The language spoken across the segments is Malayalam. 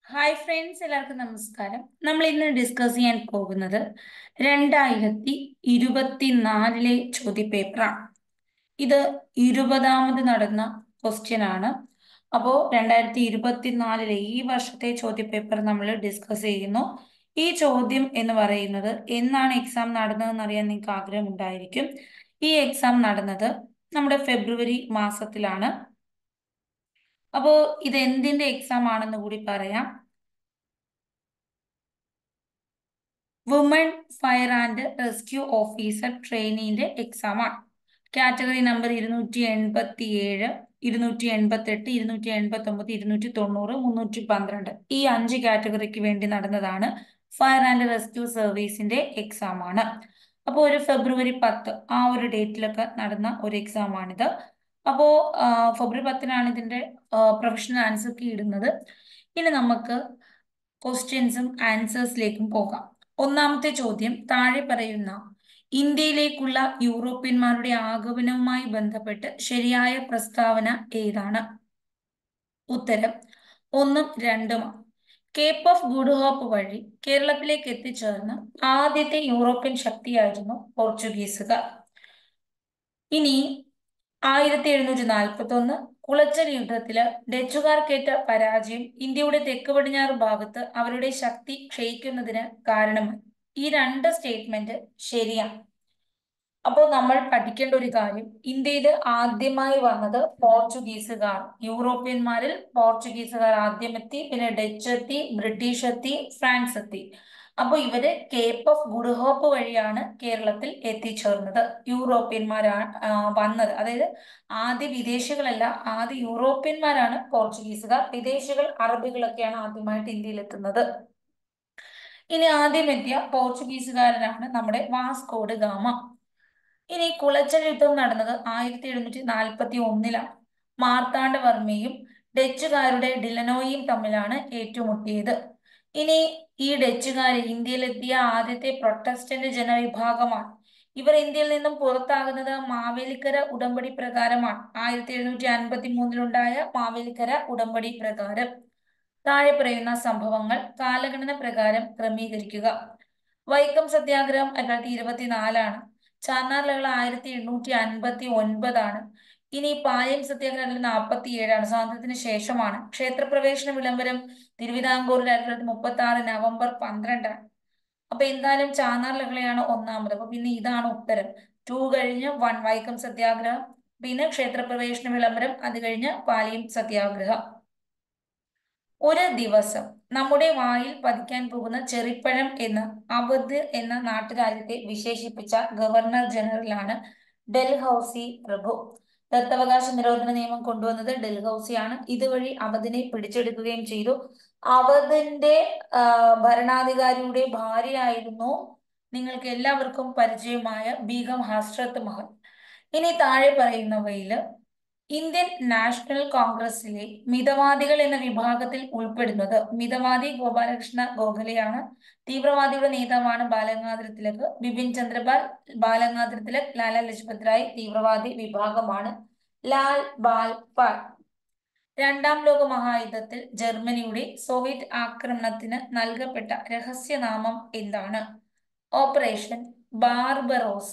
ഹായ് ഫ്രണ്ട്സ് എല്ലാവർക്കും നമസ്കാരം നമ്മൾ ഇന്ന് ഡിസ്കസ് ചെയ്യാൻ പോകുന്നത് രണ്ടായിരത്തി ഇരുപത്തിനാലിലെ ചോദ്യപേപ്പറാണ് ഇത് ഇരുപതാമത് നടന്ന ക്വസ്റ്റ്യൻ ആണ് അപ്പോൾ രണ്ടായിരത്തി ഇരുപത്തിനാലിലെ ഈ വർഷത്തെ ചോദ്യപേപ്പർ നമ്മൾ ഡിസ്കസ് ചെയ്യുന്നു ഈ ചോദ്യം എന്ന് പറയുന്നത് എന്നാണ് എക്സാം നടന്നതെന്ന് അറിയാൻ നിങ്ങൾക്ക് ആഗ്രഹം ഉണ്ടായിരിക്കും ഈ എക്സാം നടന്നത് നമ്മുടെ ഫെബ്രുവരി മാസത്തിലാണ് അപ്പോ ഇത് എന്തിന്റെ എക്സാം ആണെന്ന് കൂടി പറയാം woman fire and rescue officer ട്രെയിനിന്റെ എക്സാം ആണ് കാറ്റഗറി നമ്പർ ഇരുന്നൂറ്റി എൺപത്തി ഏഴ് ഇരുന്നൂറ്റി എൺപത്തി എട്ട് ഇരുന്നൂറ്റി എൺപത്തി ഒമ്പത് ഇരുന്നൂറ്റി തൊണ്ണൂറ് മുന്നൂറ്റി പന്ത്രണ്ട് ഈ അഞ്ച് കാറ്റഗറിക്ക് വേണ്ടി നടന്നതാണ് ഫയർ ആൻഡ് റെസ്ക്യൂ സർവീസിന്റെ എക്സാം ആണ് അപ്പോൾ ഒരു ഫെബ്രുവരി പത്ത് ആ ഒരു ഡേറ്റിലൊക്കെ നടന്ന ഒരു എക്സാം ആണിത് അപ്പോൾ ഫെബ്രുവരി പത്തിനാണ് ഇതിന്റെ പ്രൊഫഷണൽ ആൻസർ കീ ഇടുന്നത് ഇനി നമുക്ക് ക്വസ്റ്റ്യൻസും ആൻസേഴ്സിലേക്കും പോകാം ഒന്നാമത്തെ ചോദ്യം താഴെ പറയുന്ന ഇന്ത്യയിലേക്കുള്ള യൂറോപ്യന്മാരുടെ ആഗമനവുമായി ബന്ധപ്പെട്ട് ശരിയായ പ്രസ്താവന ഏതാണ് ഉത്തരം ഒന്നും രണ്ടുമാണ് കേപ്പ് ഓഫ് ഗുഡ് ഹോപ്പ് വഴി കേരളത്തിലേക്ക് എത്തിച്ചേർന്ന ആദ്യത്തെ യൂറോപ്യൻ ശക്തിയായിരുന്നു പോർച്ചുഗീസുകാർ ഇനി ആയിരത്തി എഴുന്നൂറ്റി നാൽപ്പത്തി ഒന്ന് കുളച്ചൽ യുദ്ധത്തില് ഡച്ചുകാർക്കേറ്റ പരാജയം ഇന്ത്യയുടെ തെക്ക് പടിഞ്ഞാറ് ഭാഗത്ത് അവരുടെ ശക്തി ക്ഷയിക്കുന്നതിന് കാരണമായി ഈ രണ്ട് സ്റ്റേറ്റ്മെന്റ് ശരിയാണ് അപ്പോൾ നമ്മൾ പഠിക്കേണ്ട ഒരു കാര്യം ഇന്ത്യയിൽ ആദ്യമായി വന്നത് പോർച്ചുഗീസുകാർ യൂറോപ്യന്മാരിൽ പോർച്ചുഗീസുകാർ ആദ്യം എത്തി പിന്നെ ഡച്ച് എത്തി ബ്രിട്ടീഷ് എത്തി ഫ്രാൻസ് എത്തി അപ്പോൾ ഇവര് കേപ്പ് ഓഫ് ഗുഡ് ഹോപ്പ് വഴിയാണ് കേരളത്തിൽ എത്തിച്ചേർന്നത് യൂറോപ്യന്മാരാണ് വന്നത് അതായത് ആദ്യ വിദേശികളല്ല ആദ്യ യൂറോപ്യന്മാരാണ് പോർച്ചുഗീസുകാർ വിദേശികൾ അറബികളൊക്കെയാണ് ആദ്യമായിട്ട് ഇന്ത്യയിൽ എത്തുന്നത് ഇനി ആദ്യം എത്തിയ പോർച്ചുഗീസുകാരനാണ് നമ്മുടെ വാസ്കോഡ് ഗാമ ഇനി കുളച്ചൽ യുദ്ധം നടന്നത് ആയിരത്തി എഴുന്നൂറ്റി നാൽപ്പത്തി ഒന്നിലാണ് മാർത്താണ്ഡവർമ്മയും ഡച്ചുകാരുടെ ഡിലനോയും തമ്മിലാണ് ഏറ്റുമുട്ടിയത് ഇനി ഈ ഡച്ചുകാര് ഇന്ത്യയിലെത്തിയ ആദ്യത്തെ പ്രൊട്ടസ്റ്റന്റ് ജനവിഭാഗമാണ് ഇവർ ഇന്ത്യയിൽ നിന്നും പുറത്താകുന്നത് മാവേലിക്കര ഉടമ്പടി പ്രകാരമാണ് ആയിരത്തി എഴുന്നൂറ്റി അൻപത്തി മൂന്നിലുണ്ടായ മാവേലിക്കര ഉടമ്പടി പ്രകാരം താഴെ പറയുന്ന സംഭവങ്ങൾ കാലഗണന പ്രകാരം ക്രമീകരിക്കുക വൈക്കം സത്യാഗ്രഹം രണ്ടായിരത്തി ഇരുപത്തിനാലാണ് ചാന്നാർ ലഹള ആയിരത്തി എണ്ണൂറ്റി അൻപത്തി ഒൻപതാണ് ഇനി പായം സത്യാഗ്രഹം നാൽപ്പത്തി ഏഴാണ് സ്വാതന്ത്ര്യത്തിന് ശേഷമാണ് ക്ഷേത്രപ്രവേശന വിളംബരം തിരുവിതാംകൂറിൽ ആയിരത്തി തൊള്ളായിരത്തി മുപ്പത്തി ആറ് നവംബർ പന്ത്രണ്ടാണ് അപ്പൊ എന്തായാലും ചാന്നാർ ലഹളയാണ് ഒന്നാമത് അപ്പൊ പിന്നെ ഇതാണ് ഉത്തരം ടു കഴിഞ്ഞ് വൺ വൈക്കം സത്യാഗ്രഹം പിന്നെ ക്ഷേത്രപ്രവേശന വിളംബരം അത് കഴിഞ്ഞ് പാലിയം സത്യാഗ്രഹം ഒരു ദിവസം നമ്മുടെ വായിൽ പതിക്കാൻ പോകുന്ന ചെറിപ്പഴം എന്ന് അവധ് എന്ന നാട്ടുരാജ്യത്തെ വിശേഷിപ്പിച്ച ഗവർണർ ജനറലാണ് ഡൽഹൌസി പ്രഭു ദത്തവകാശ നിരോധന നിയമം കൊണ്ടുവന്നത് ഡൽഹൌസിയാണ് ഇതുവഴി അവധിനെ പിടിച്ചെടുക്കുകയും ചെയ്തു അവധിന്റെ ഭരണാധികാരിയുടെ ഭാര്യയായിരുന്നു നിങ്ങൾക്ക് എല്ലാവർക്കും പരിചയമായ ബീഗം ഹസ്രത്ത് മഹൽ ഇനി താഴെ പറയുന്നവയില് ഇന്ത്യൻ നാഷണൽ കോൺഗ്രസിലെ മിതവാദികൾ എന്ന വിഭാഗത്തിൽ ഉൾപ്പെടുന്നത് മിതവാദി ഗോപാലകൃഷ്ണ ഗോഖലെയാണ് തീവ്രവാദിയുടെ നേതാവാണ് ബാലഗംഗാധര തിലക് ബിപിൻ ചന്ദ്രപാൽ ബാലഗംഗാധര തിലക് ലാല ലജ്പത് റായ് തീവ്രവാദി വിഭാഗമാണ് ലാൽ ബാൽ പാൽ രണ്ടാം ലോക മഹായുദ്ധത്തിൽ ജർമ്മനിയുടെ സോവിയറ്റ് ആക്രമണത്തിന് നൽകപ്പെട്ട രഹസ്യനാമം എന്താണ് operation Barbarossa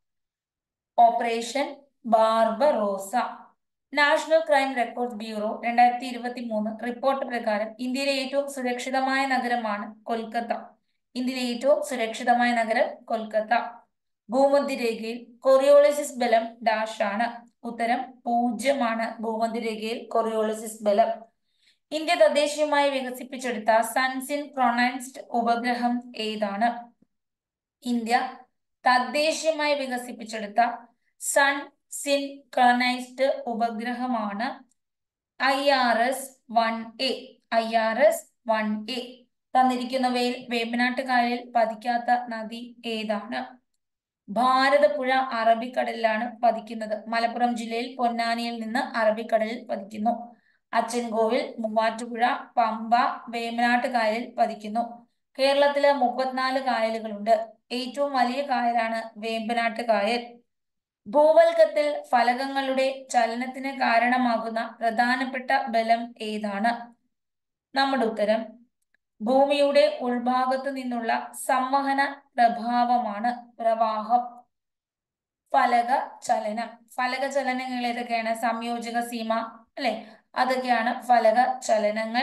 operation Barbarossa national crime record bureau രണ്ടായിരത്തി ഇരുപത്തി മൂന്ന് റിപ്പോർട്ട് പ്രകാരം ഇന്ത്യയിലെ ഏറ്റവും സുരക്ഷിതമായ നഗരമാണ് കൊൽക്കത്ത ഇന്ത്യയിലെ ഏറ്റവും സുരക്ഷിതമായ നഗരം കൊൽക്കത്ത ഭൂമധ്യരേഖയിൽ കൊറിയോളിസിസ് ബലം ഡാഷ് ആണ് ഉത്തരം പൂജ്യമാണ് ഭൂമധ്യരേഖയിൽ കൊറിയോളിസിസ് ബലം ഇന്ത്യ തദ്ദേശീയമായി വികസിപ്പിച്ചെടുത്ത സൺസിൻ ക്രോണൈസ്ഡ് ഉപഗ്രഹം ഏതാണ് ഇന്ത്യ തദ്ദേശീയമായി വികസിപ്പിച്ചെടുത്ത സൺ സിൻക്രണൈസ്ഡ് ഉപഗ്രഹമാണ് I R S one A I R S one A തന്നിരിക്കുന്നവയിൽ വേമ്പനാട്ട് കായലിൽ പതിക്കാത്ത നദി ഏതാണ് ഭാരതപ്പുഴ അറബിക്കടലിലാണ് പതിക്കുന്നത് മലപ്പുറം ജില്ലയിൽ പൊന്നാനിയിൽ നിന്ന് അറബിക്കടലിൽ പതിക്കുന്നു അച്ചൻകോവിൽ മൂവാറ്റുപുഴ പമ്പ വേമ്പനാട്ട് കായലിൽ പതിക്കുന്നു കേരളത്തില് മുപ്പത്തിനാല് കായലുകളുണ്ട് ഏറ്റവും വലിയ കായലാണ് വേമ്പനാട്ട് കായൽ ഭൂവൽക്കത്തിൽ ഫലകങ്ങളുടെ ചലനത്തിന് കാരണമാകുന്ന പ്രധാനപ്പെട്ട ബലം ഏതാണ് നമ്മുടെ ഉത്തരം ഭൂമിയുടെ ഉൾഭാഗത്ത് നിന്നുള്ള സംവഹന പ്രഭാവമാണ് പ്രവാഹം ഫലക ചലനം ഫലക ചലനങ്ങൾ ഏതൊക്കെയാണ് സംയോജക സീമ അല്ലെ അതൊക്കെയാണ് ഫലക ചലനങ്ങൾ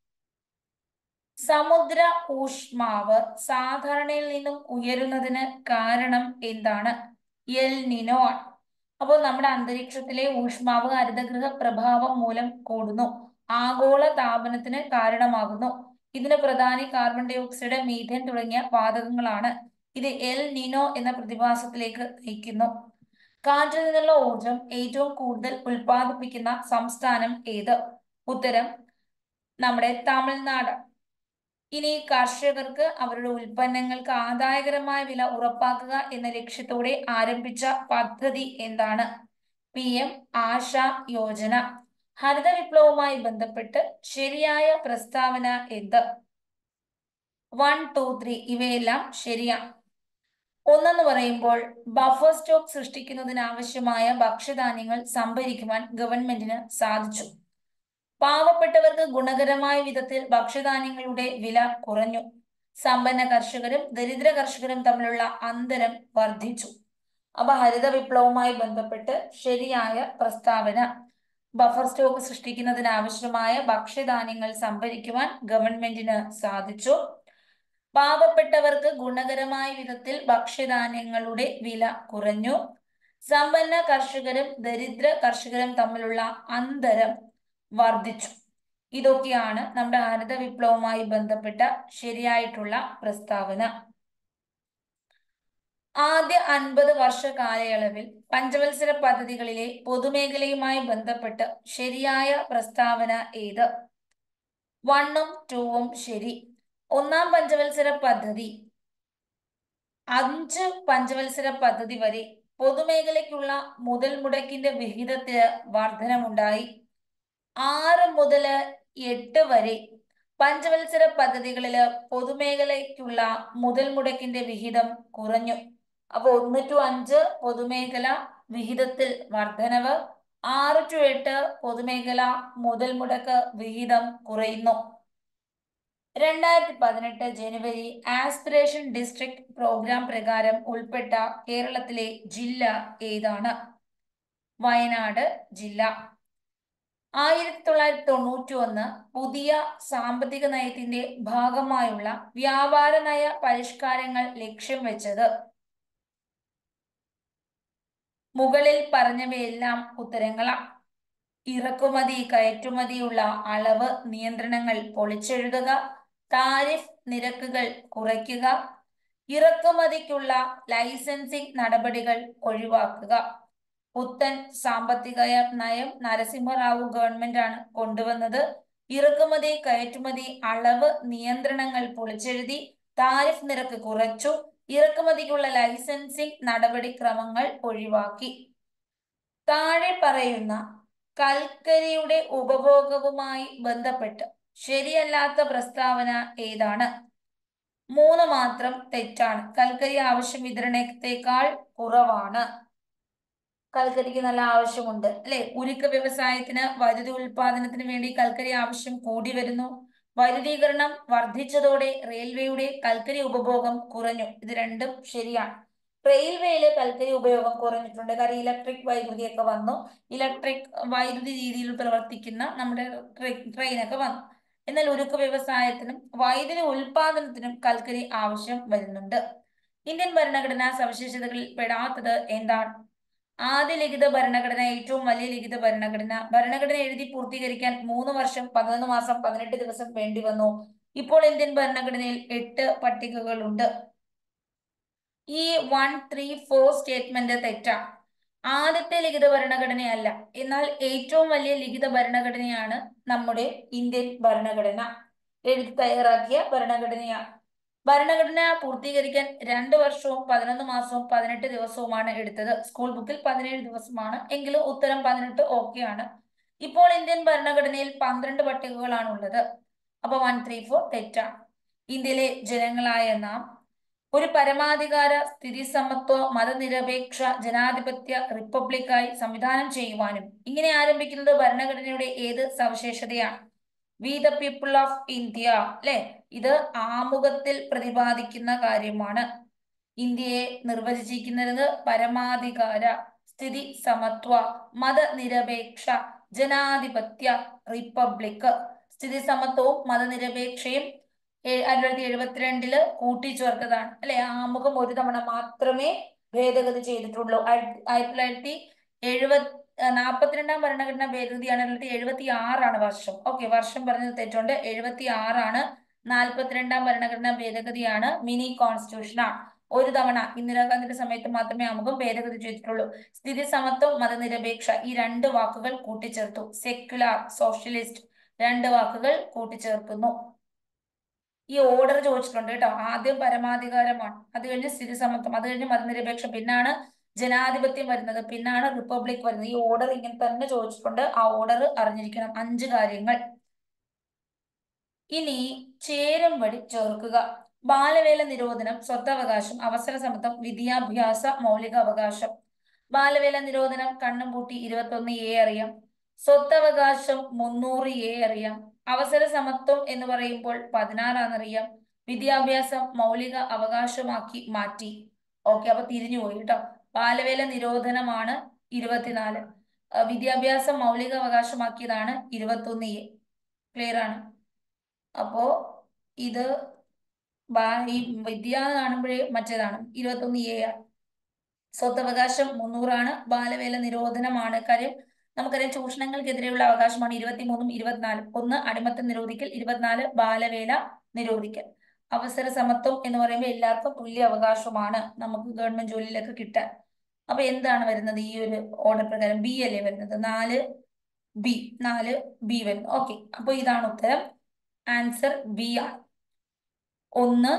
സമുദ്ര ഊഷ്മാവ് സാധാരണയിൽ നിന്നും ഉയരുന്നതിന് കാരണം എന്താണ് എൽ നിനോ ആണ് അപ്പോൾ നമ്മുടെ അന്തരീക്ഷത്തിലെ ഊഷ്മാവ് ഹരിതഗൃഹ പ്രഭാവം മൂലം കൂടുന്നു ആഗോള താപനത്തിന് കാരണമാകുന്നു ഇതിന് പ്രധാനി കാർബൺ ഡൈ ഓക്സൈഡ് മീഥേൻ തുടങ്ങിയ വാതകങ്ങളാണ് ഇത് എൽ നിനോ എന്ന പ്രതിഭാസത്തിലേക്ക് നയിക്കുന്നു കാറ്റിൽ നിന്നുള്ള ഊർജം ഏറ്റവും കൂടുതൽ ഉൽപ്പാദിപ്പിക്കുന്ന സംസ്ഥാനം ഏത് ഉത്തരം നമ്മുടെ തമിഴ്നാട് ഇനി കർഷകർക്ക് അവരുടെ ഉൽപ്പന്നങ്ങൾക്ക് ആദായകരമായ വില ഉറപ്പാക്കുക എന്ന ലക്ഷ്യത്തോടെ ആരംഭിച്ച പദ്ധതി എന്താണ് പി എം ആശ യോജന ഹരിത വിപ്ലവവുമായി ബന്ധപ്പെട്ട് ശരിയായ പ്രസ്താവന എന്ത് വൺ ടു ത്രീ ഇവയെല്ലാം ശരിയാണ് ഒന്നെന്ന് പറയുമ്പോൾ ബഫർ സ്റ്റോക്ക് സൃഷ്ടിക്കുന്നതിന് ആവശ്യമായ ഭക്ഷ്യധാന്യങ്ങൾ സംഭരിക്കുവാൻ ഗവൺമെന്റിന് സാധിച്ചു പാവപ്പെട്ടവർക്ക് ഗുണകരമായ വിധത്തിൽ ഭക്ഷ്യധാന്യങ്ങളുടെ വില കുറഞ്ഞു സമ്പന്ന കർഷകരും ദരിദ്ര കർഷകരും തമ്മിലുള്ള അന്തരം വർദ്ധിച്ചു അപ്പൊ ഹരിത വിപ്ലവവുമായി ബന്ധപ്പെട്ട് ശരിയായ പ്രസ്താവന ബഫർ സ്റ്റോക്ക് സൃഷ്ടിക്കുന്നതിന് ആവശ്യമായ ഭക്ഷ്യധാന്യങ്ങൾ സംഭരിക്കുവാൻ ഗവൺമെന്റിന് സാധിച്ചു പാവപ്പെട്ടവർക്ക് ഗുണകരമായ വിധത്തിൽ ഭക്ഷ്യധാന്യങ്ങളുടെ വില കുറഞ്ഞു സമ്പന്ന കർഷകരും ദരിദ്ര കർഷകരും തമ്മിലുള്ള അന്തരം വർദ്ധിച്ചു ഇതൊക്കെയാണ് നമ്മുടെ ഹരിത വിപ്ലവവുമായി ബന്ധപ്പെട്ട ശരിയായിട്ടുള്ള പ്രസ്താവന ആദ്യ അൻപത് വർഷ കാലയളവിൽ പഞ്ചവത്സര പദ്ധതികളിലെ പൊതുമേഖലയുമായി ബന്ധപ്പെട്ട് ശരിയായ പ്രസ്താവന ഏത് വണ്ണും ടൂവും ശരി ഒന്നാം പഞ്ചവത്സര പദ്ധതി അഞ്ച് പഞ്ചവത്സര പദ്ധതി വരെ പൊതുമേഖലയ്ക്കുള്ള മുതൽ മുടക്കിന്റെ വിഹിതത്തിന് വർധനമുണ്ടായി ആറ് മുതൽ എട്ട് വരെ പഞ്ചവത്സര പദ്ധതികളില് പൊതുമേഖലയ്ക്കുള്ള മുതൽ മുടക്കിന്റെ വിഹിതം കുറഞ്ഞു അപ്പൊ ഒന്ന് ടു അഞ്ച് പൊതുമേഖല വിഹിതത്തിൽ വർധനവ് ആറ് ടു എട്ട് പൊതുമേഖല മുതൽ മുടക്ക് വിഹിതം കുറയുന്നു രണ്ടായിരത്തി പതിനെട്ട് ജനുവരി ആസ്പിറേഷൻ ഡിസ്ട്രിക്ട് പ്രോഗ്രാം പ്രകാരം ഉൾപ്പെട്ട കേരളത്തിലെ ജില്ല ഏതാണ് വയനാട് ജില്ല ആയിരത്തി തൊള്ളായിരത്തി തൊണ്ണൂറ്റി ഒന്ന് പുതിയ സാമ്പത്തിക നയത്തിന്റെ ഭാഗമായുള്ള വ്യാപാര നയ പരിഷ്കാരങ്ങൾ ലക്ഷ്യം വെച്ചത് മുകളിൽ പറഞ്ഞവയെല്ലാം ഉത്തരങ്ങളാണ് ഇറക്കുമതി കയറ്റുമതിയുള്ള അളവ് നിയന്ത്രണങ്ങൾ പൊളിച്ചെഴുതുക താരിഫ് നിരക്കുകൾ കുറയ്ക്കുക ഇറക്കുമതിക്കുള്ള ലൈസൻസിംഗ് നടപടികൾ ഒഴിവാക്കുക പുത്തൻ സാമ്പത്തിക നയം നരസിംഹറാവു ഗവൺമെന്റ് ആണ് കൊണ്ടുവന്നത് ഇറക്കുമതി കയറ്റുമതി അളവ് നിയന്ത്രണങ്ങൾ പൊളിച്ചെഴുതി താരിഫ് നിരക്ക് കുറച്ചു ഇറക്കുമതിക്കുള്ള ലൈസൻസിംഗ് നടപടിക്രമങ്ങൾ ഒഴിവാക്കി താഴെ പറയുന്ന കൽക്കരിയുടെ ഉപഭോഗവുമായി ബന്ധപ്പെട്ട് ശരിയല്ലാത്ത പ്രസ്താവന ഏതാണ് മൂന്ന് മാത്രം തെറ്റാണ് കൽക്കരി ആവശ്യം വിതരണത്തെക്കാൾ കുറവാണ് കൽക്കരിക്ക് നല്ല ആവശ്യമുണ്ട് അല്ലെ ഉരുക്ക് വ്യവസായത്തിന് വൈദ്യുതി ഉൽപാദനത്തിന് വേണ്ടി കൽക്കരി ആവശ്യം കൂടി വരുന്നു വൈദ്യുതീകരണം വർദ്ധിച്ചതോടെ റെയിൽവേയുടെ കൽക്കരി ഉപഭോഗം കുറഞ്ഞു ഇത് രണ്ടും ശരിയാണ് റെയിൽവേയിലെ കൽക്കരി ഉപയോഗം കുറഞ്ഞിട്ടുണ്ട് കാരണം ഇലക്ട്രിക് വൈദ്യുതിയൊക്കെ വന്നു ഇലക്ട്രിക് വൈദ്യുതി രീതിയിൽ പ്രവർത്തിക്കുന്ന നമ്മുടെ ട്രെയിനൊക്കെ വന്നു എന്നാൽ ഉരുക്ക് വ്യവസായത്തിനും വൈദ്യുതി ഉൽപാദനത്തിനും കൽക്കരി ആവശ്യം വരുന്നുണ്ട് ഇന്ത്യൻ ഭരണഘടനാ സവിശേഷതകളിൽ പെടാത്തത് എന്താണ് ആദ്യ ലിഖിത ഭരണഘടന ഏറ്റവും വലിയ ലിഖിത ഭരണഘടന ഭരണഘടന എഴുതി പൂർത്തീകരിക്കാൻ മൂന്ന് വർഷം പതിനൊന്ന് മാസം പതിനെട്ട് ദിവസം വേണ്ടി വന്നു ഇപ്പോൾ ഇന്ത്യൻ ഭരണഘടനയിൽ എട്ട് പട്ടികകളുണ്ട് ഈ വൺ ത്രീ ഫോർ സ്റ്റേറ്റ്മെന്റ് തെറ്റാണ് ആദ്യത്തെ ലിഖിത ഭരണഘടനയല്ല എന്നാൽ ഏറ്റവും വലിയ ലിഖിത ഭരണഘടനയാണ് നമ്മുടെ ഇന്ത്യൻ ഭരണഘടന എഴുതി തയ്യാറാക്കിയ ഭരണഘടനയാണ് ഭരണഘടന പൂർത്തീകരിക്കാൻ രണ്ട് വർഷവും പതിനൊന്ന് മാസവും പതിനെട്ട് ദിവസവുമാണ് എടുത്തത് സ്കൂൾ ബുക്കിൽ പതിനേഴ് ദിവസമാണ് എങ്കിലും ഉത്തരം പതിനെട്ട് ഓക്കെയാണ് ഇപ്പോൾ ഇന്ത്യൻ ഭരണഘടനയിൽ പന്ത്രണ്ട് പട്ടികകളാണ് ഉള്ളത് അപ്പൊ വൺ ത്രീ ഫോർ തെറ്റാണ് ഇന്ത്യയിലെ ജനങ്ങളായ നാം ഒരു പരമാധികാര സ്ഥിതി സമത്വ മതനിരപേക്ഷ ജനാധിപത്യ റിപ്പബ്ലിക്കായി സംവിധാനം ചെയ്യുവാനും ഇങ്ങനെ ആരംഭിക്കുന്നത് ഭരണഘടനയുടെ ഏത് സവിശേഷതയാണ് we the people of India അല്ലെ ഇത് ആമുഖത്തിൽ പ്രതിപാദിക്കുന്ന കാര്യമാണ് ഇന്ത്യയെ നിർവചിച്ചിരിക്കുന്നത് പരമാധികാര സ്ഥിതി സമത്വ മതനിരപേക്ഷ ജനാധിപത്യ റിപ്പബ്ലിക് സ്ഥിതി സമത്വവും മതനിരപേക്ഷയും ആയിരത്തി തൊള്ളായിരത്തി എഴുപത്തിരണ്ടില് കൂട്ടിച്ചേർത്തതാണ് അല്ലെ ആമുഖം ഒരു തവണ മാത്രമേ ഭേദഗതി ചെയ്തിട്ടുള്ളൂ ആയിരത്തി തൊള്ളായിരത്തി എഴുപത്തി നാൽപ്പത്തിരണ്ടാം ഭരണഘടനാ ഭേദഗതിയാണ് തൊള്ളായിരത്തി എഴുപത്തി ആറാണ് വർഷം ഓക്കെ വർഷം പറഞ്ഞത് തെറ്റുണ്ട് എഴുപത്തി ആറാണ് നാൽപ്പത്തിരണ്ടാം ഭരണഘടനാ ഭേദഗതിയാണ് മിനി കോൺസ്റ്റിറ്റ്യൂഷൻ ആണ് ഒരു തവണ ഇന്ദിരാഗാന്ധിയുടെ സമയത്ത് മാത്രമേ ആമുഖം ഭേദഗതി ചെയ്തിട്ടുള്ളൂ സ്ഥിതി സമത്വം മതനിരപേക്ഷ ഈ രണ്ട് വാക്കുകൾ കൂട്ടിച്ചേർത്തു സെക്യുലാർ സോഷ്യലിസ്റ്റ് രണ്ട് വാക്കുകൾ കൂട്ടിച്ചേർക്കുന്നു ഈ ഓർഡർ ചോദിച്ചിട്ടുണ്ട് കേട്ടോ ആദ്യം പരമാധികാരമാണ് അത് കഴിഞ്ഞ് സ്ഥിതി സമത്വം അത് കഴിഞ്ഞ് മതനിരപേക്ഷ പിന്നാണ് ജനാധിപത്യം വരുന്നത് പിന്നാണ് റിപ്പബ്ലിക് വരുന്നത് ഈ ഓർഡർ ഇങ്ങനെ തന്നെ ചോദിച്ചിട്ടുണ്ട് ആ ഓർഡർ അറിഞ്ഞിരിക്കണം അഞ്ച് കാര്യങ്ങൾ ഇനി ചേരും വഴി ചേർക്കുക ബാലവേല നിരോധനം സ്വത്തവകാശം അവസര സമത്വം വിദ്യാഭ്യാസ മൗലിക അവകാശം ബാലവേല നിരോധനം കണ്ണും പൂട്ടി ഇരുപത്തൊന്ന് എ അറിയാം സ്വത്തവകാശം മുന്നൂറ് എ അറിയാം അവസര സമത്വം എന്ന് പറയുമ്പോൾ പതിനാറാന്നറിയാം വിദ്യാഭ്യാസം മൗലിക അവകാശമാക്കി മാറ്റി ഓക്കെ അപ്പൊ തിരിഞ്ഞു പോയി കേട്ടോ ബാലവേല നിരോധനമാണ് ഇരുപത്തിനാല് വിദ്യാഭ്യാസം മൗലിക അവകാശമാക്കിയതാണ് ഇരുപത്തൊന്ന് എ ക്ലിയർ ആണ് അപ്പോ ഇത് ഈ വിദ്യ കാണുമ്പോഴേ മറ്റേതാണ് ഇരുപത്തൊന്ന് എ ആണ് സ്വത്തവകാശം മുന്നൂറാണ് ബാലവേല നിരോധനമാണ് കാര്യം നമുക്കറിയാം ചൂഷണങ്ങൾക്കെതിരെയുള്ള അവകാശമാണ് ഇരുപത്തിമൂന്നും ഇരുപത്തിനാലും ഒന്ന് അടിമത്തം നിരോധിക്കൽ ഇരുപത്തിനാല് ബാലവേല നിരോധിക്കൽ അവസര സമത്വം എന്ന് പറയുമ്പോൾ എല്ലാവർക്കും തുല്യ അവകാശമാണ് നമുക്ക് ഗവൺമെന്റ് ജോലിയിലൊക്കെ കിട്ടാൻ അപ്പൊ എന്താണ് വരുന്നത് ഈ ഒരു ഓർഡർ പ്രകാരം ബി അല്ലേ വരുന്നത് നാല് ബി നാല് ബി വരുന്നു ഓക്കെ അപ്പൊ ഇതാണ് ഉത്തരം ആൻസർ ബി ആണ് ഒന്ന്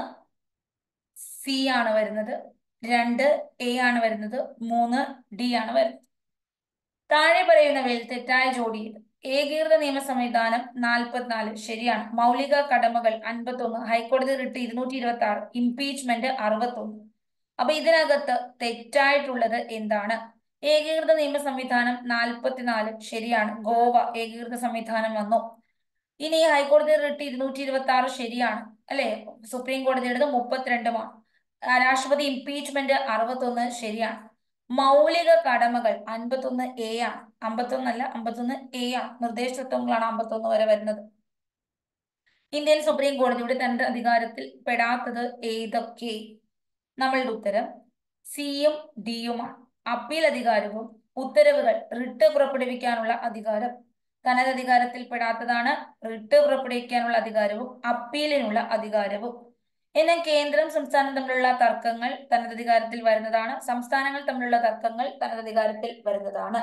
സി ആണ് വരുന്നത് രണ്ട് എ ആണ് വരുന്നത് മൂന്ന് ഡി ആണ് വരുന്നത് താഴെ പറയുന്നവയിൽ തെറ്റായ ജോഡി ഏകീകൃത നിയമ സംവിധാനം നാൽപ്പത്തിനാല് ശരിയാണ് മൗലിക കടമകൾ അൻപത്തൊന്ന് ഹൈക്കോടതി റിട്ട് ഇരുന്നൂറ്റി ഇരുപത്തി ആറ് ഇംപീച്ച്മെന്റ് അറുപത്തൊന്ന് അപ്പൊ ഇതിനകത്ത് തെറ്റായിട്ടുള്ളത് എന്താണ് ഏകീകൃത നിയമ സംവിധാനം നാൽപ്പത്തിനാല് ശരിയാണ് ഗോവ ഏകീകൃത സംവിധാനം വന്നു ഇനി ഹൈക്കോടതി റിട്ട് ഇരുന്നൂറ്റി ഇരുപത്തി ആറ് ശരിയാണ് അല്ലെ സുപ്രീം കോടതിയുടേത് മുപ്പത്തിരണ്ടുമാണ് രാഷ്ട്രപതി ഇംപീച്ച്മെന്റ് അറുപത്തൊന്ന് ശരിയാണ് മൗലിക കടമകൾ അൻപത്തൊന്ന് എ ആണ് അമ്പത്തൊന്നല്ല അമ്പത്തൊന്ന് എ ആണ് നിർദ്ദേശ തത്വങ്ങളാണ് അമ്പത്തൊന്ന് വരെ വരുന്നത് ഇന്ത്യൻ സുപ്രീം കോടതിയുടെ തന്റെ അധികാരത്തിൽ പെടാത്തത് ഏതൊക്കെ നമ്മളുടെ ഉത്തരം സിയും ഡിയുമാണ് അപ്പീൽ അധികാരവും ഉത്തരവുകൾ റിട്ട് പുറപ്പെടുവിക്കാനുള്ള അധികാരം തനത് അധികാരത്തിൽ പെടാത്തതാണ് റിട്ട് പുറപ്പെടുവിക്കാനുള്ള അധികാരവും അപ്പീലിനുള്ള അധികാരവും എന്നാൽ കേന്ദ്രം സംസ്ഥാനം തമ്മിലുള്ള തർക്കങ്ങൾ തനതധികാരത്തിൽ വരുന്നതാണ് സംസ്ഥാനങ്ങൾ തമ്മിലുള്ള തർക്കങ്ങൾ തനതധികാരത്തിൽ വരുന്നതാണ്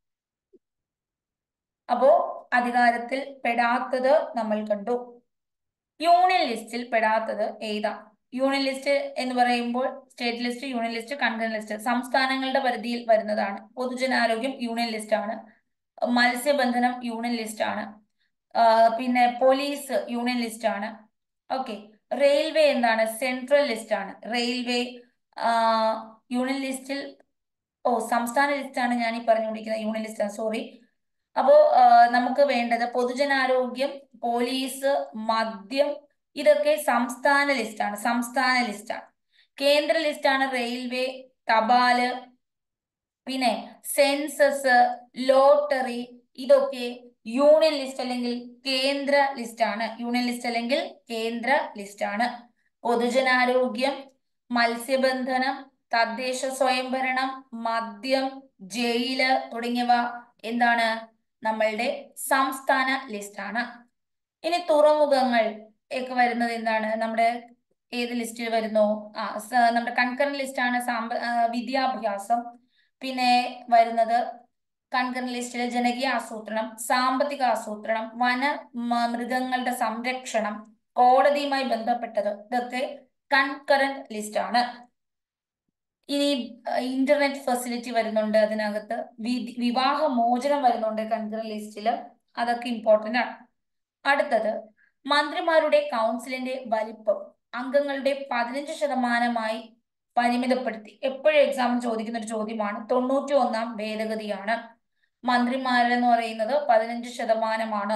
അപ്പോ അധികാരത്തിൽ പെടാത്തത് നമ്മൾ കണ്ടു യൂണിയൻ ലിസ്റ്റിൽ പെടാത്തത് ഏതാ യൂണിയൻ ലിസ്റ്റ് എന്ന് പറയുമ്പോൾ state list union list concurrent list സംസ്ഥാനങ്ങളുടെ പരിധിയിൽ വരുന്നതാണ് പൊതുജനാരോഗ്യം യൂണിയൻ ലിസ്റ്റ് ആണ് മത്സ്യബന്ധനം യൂണിയൻ ലിസ്റ്റ് ആണ് പിന്നെ പോലീസ് യൂണിയൻ ലിസ്റ്റ് ആണ് ഓക്കെ റെയിൽവേ എന്താണ് സെൻട്രൽ ലിസ്റ്റ് ആണ് റെയിൽവേ യൂണിയൻ ലിസ്റ്റിൽ ഓ സംസ്ഥാന ലിസ്റ്റാണ് ഞാൻ ഈ പറഞ്ഞുകൊണ്ടിരിക്കുന്നത് യൂണിയൻ ലിസ്റ്റ് ആണ് സോറി അപ്പോ നമുക്ക് വേണ്ടത് പൊതുജനാരോഗ്യം പോലീസ് മദ്യം ഇതൊക്കെ സംസ്ഥാന ലിസ്റ്റാണ് സംസ്ഥാന ലിസ്റ്റാണ് കേന്ദ്ര ലിസ്റ്റാണ് റെയിൽവേ തപാല് പിന്നെ സെൻസസ് ലോട്ടറി ഇതൊക്കെ യൂണിയൻ ലിസ്റ്റ് അല്ലെങ്കിൽ കേന്ദ്ര ലിസ്റ്റ് ആണ് യൂണിയൻ ലിസ്റ്റ് അല്ലെങ്കിൽ കേന്ദ്ര ലിസ്റ്റ് ആണ് പൊതുജനാരോഗ്യം മത്സ്യബന്ധനം തദ്ദേശ സ്വയംഭരണം മദ്യം ജയില് തുടങ്ങിയവ എന്താണ് നമ്മളുടെ സംസ്ഥാന ലിസ്റ്റ് ആണ് ഇനി തുറമുഖങ്ങൾ ഒക്കെ വരുന്നത് എന്താണ് നമ്മുടെ ഏത് ലിസ്റ്റിൽ വരുന്നു ആ നമ്മുടെ കൺകറന്റ് ലിസ്റ്റ് ആണ് സാമ്പ വിദ്യാഭ്യാസം പിന്നെ വരുന്നത് കൺകറന്റ് ലിസ്റ്റിലെ ജനകീയ ആസൂത്രണം സാമ്പത്തിക ആസൂത്രണം വന മൃഗങ്ങളുടെ സംരക്ഷണം കോടതിയുമായി ബന്ധപ്പെട്ടത് ഇതൊക്കെ കൺകറന്റ് ലിസ്റ്റ് ആണ് ഇനി ഇന്റർനെറ്റ് ഫെസിലിറ്റി വരുന്നുണ്ട് അതിനകത്ത് വിവാഹ മോചനം വരുന്നുണ്ട് കൺകറന്റ് ലിസ്റ്റിൽ അതൊക്കെ ഇമ്പോർട്ടന്റ് ആണ് അടുത്തത് മന്ത്രിമാരുടെ കൗൺസിലിന്റെ വലിപ്പം അംഗങ്ങളുടെ പതിനഞ്ച് ശതമാനമായി പരിമിതപ്പെടുത്തി എപ്പോഴും എക്സാമിന് ചോദിക്കുന്ന ഒരു ചോദ്യമാണ് തൊണ്ണൂറ്റി ഒന്നാം ഭേദഗതിയാണ് മന്ത്രിമാരെന്ന് പറയുന്നത് പതിനഞ്ച് ശതമാനമാണ്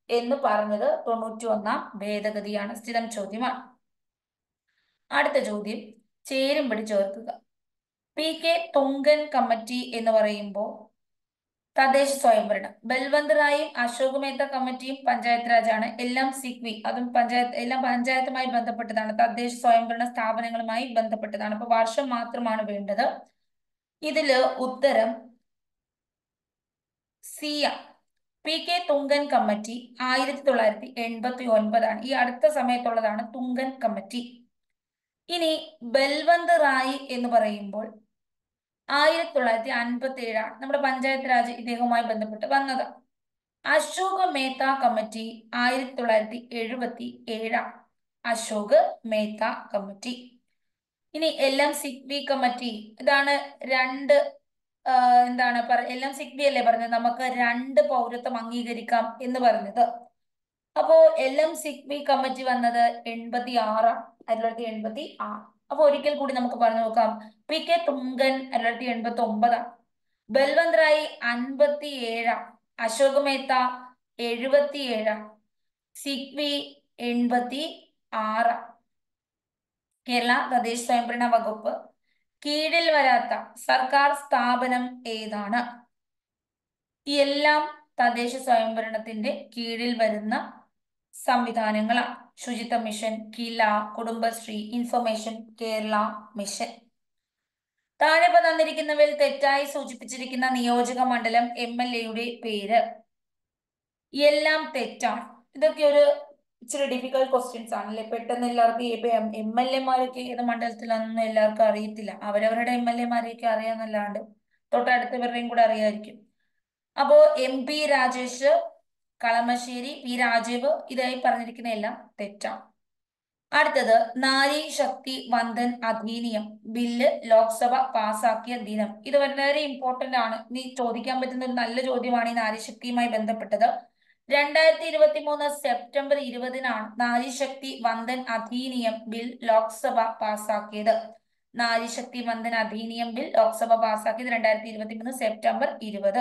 എന്ന് പറഞ്ഞത് തൊണ്ണൂറ്റി ഒന്നാം ഭേദഗതിയാണ് സ്ഥിരം ചോദ്യമാണ് അടുത്ത ചോദ്യം ചേരുംപടി ചേർക്കുക പി കെ തുങ്കൻ കമ്മിറ്റി എന്ന് പറയുമ്പോൾ തദ്ദേശ സ്വയംഭരണം ബൽവന്ത് റായും അശോക് മേത്ത കമ്മിറ്റിയും പഞ്ചായത്ത് രാജാണ് എല്ലാം സിക്വി അതും പഞ്ചായത്ത് എല്ലാം പഞ്ചായത്തുമായി ബന്ധപ്പെട്ടതാണ് തദ്ദേശ സ്വയംഭരണ സ്ഥാപനങ്ങളുമായി ബന്ധപ്പെട്ടതാണ് അപ്പൊ വർഷം മാത്രമാണ് വേണ്ടത് ഇതില് ഉത്തരം സിയ പി കെ തുങ്കൻ കമ്മിറ്റി ആയിരത്തി തൊള്ളായിരത്തി എൺപത്തി ഒൻപതാണ് ഈ അടുത്ത സമയത്തുള്ളതാണ് തുങ്കൻ കമ്മിറ്റി ഇനി ബൽവന്ത് റായി എന്ന് പറയുമ്പോൾ ആയിരത്തി തൊള്ളായിരത്തി അൻപത്തി ഏഴാണ് നമ്മുടെ പഞ്ചായത്ത് രാജ് ഇദ്ദേഹവുമായി ബന്ധപ്പെട്ട് വന്നത് അശോക് മേത്ത കമ്മിറ്റി ആയിരത്തി തൊള്ളായിരത്തി എഴുപത്തി ഏഴാണ് അശോക് മേത്ത കമ്മിറ്റി ഇനി എൽ എം സിക്ബി കമ്മിറ്റി ഇതാണ് രണ്ട് എന്താണ് പറ എൽ എം സിക്ബി അല്ലേ പറഞ്ഞത് നമുക്ക് രണ്ട് പൗരത്വം അംഗീകരിക്കാം എന്ന് പറഞ്ഞത് അപ്പോ എൽ എം സിക്ബി കമ്മിറ്റി വന്നത് എൺപത്തി ആറാണ് ആയിരത്തി തൊള്ളായിരത്തി എൺപത്തി ആറ് അപ്പൊ ഒരിക്കൽ കൂടി നമുക്ക് പറഞ്ഞു നോക്കാം പി കെ തുങ്കൻ ആയിരത്തി തൊള്ളായിരത്തി എൺപത്തി ഒമ്പതാണ് ബൽവന്ത് റായി അൻപത്തി ഏഴാം അശോക് മേത്ത എഴുപത്തി ഏഴാം സിക്വി എൺപത്തി ആറ് കേരള തദ്ദേശ സ്വയംഭരണ വകുപ്പ് കീഴിൽ വരാത്ത സർക്കാർ സ്ഥാപനം ഏതാണ് ഈ എല്ലാം തദ്ദേശ സ്വയംഭരണത്തിന്റെ കീഴിൽ വരുന്ന സംവിധാനങ്ങളാണ് Suchitwa mission KILA Kudumbashree information Kerala mission താഴെ തന്നിരിക്കുന്നവയിൽ തെറ്റായി സൂചിപ്പിച്ചിരിക്കുന്ന നിയോജക മണ്ഡലം എം എൽ എയുടെ പേര് എല്ലാം തെറ്റാണ് ഇതൊക്കെ ഒരു ഇച്ചിരി ഡിഫിക്കൽട്ട് ക്വസ്റ്റ്യൻസ് ആണ് അല്ലെ പെട്ടെന്ന് എല്ലാവർക്കും എം എൽ എമാരൊക്കെ ഏത് മണ്ഡലത്തിലാണെന്ന് എല്ലാവർക്കും അറിയത്തില്ല അവരവരുടെ എം എൽ എമാരെയൊക്കെ അറിയാന്നല്ലാണ്ട് തൊട്ടടുത്തവരുടെയും കൂടെ അറിയായിരിക്കും അപ്പോ M P Rajesh Kalamassery P Rajeev ഇതായി പറഞ്ഞിരിക്കുന്ന എല്ലാം തെറ്റാണ് അടുത്തത് നാരി ശക്തി വന്ദൻ അധീനിയം ബില്ല് ലോക്സഭ പാസാക്കിയ ദിനം ഇത് വളരെ ഇമ്പോർട്ടന്റ് ആണ് നീ ചോദിക്കാൻ പറ്റുന്ന ഒരു നല്ല ചോദ്യമാണ് ഈ നാരിശക്തിയുമായി ബന്ധപ്പെട്ടത് രണ്ടായിരത്തി ഇരുപത്തി മൂന്ന് സെപ്റ്റംബർ ഇരുപതിനാണ് നാരിശക്തി വന്ദൻ അധീനിയം ബിൽ ലോക്സഭ പാസാക്കിയത് നാരിശക്തി വന്ദൻ അധീനിയം ബിൽ ലോക്സഭ പാസാക്കിയത് രണ്ടായിരത്തി ഇരുപത്തി മൂന്ന് സെപ്റ്റംബർ ഇരുപത്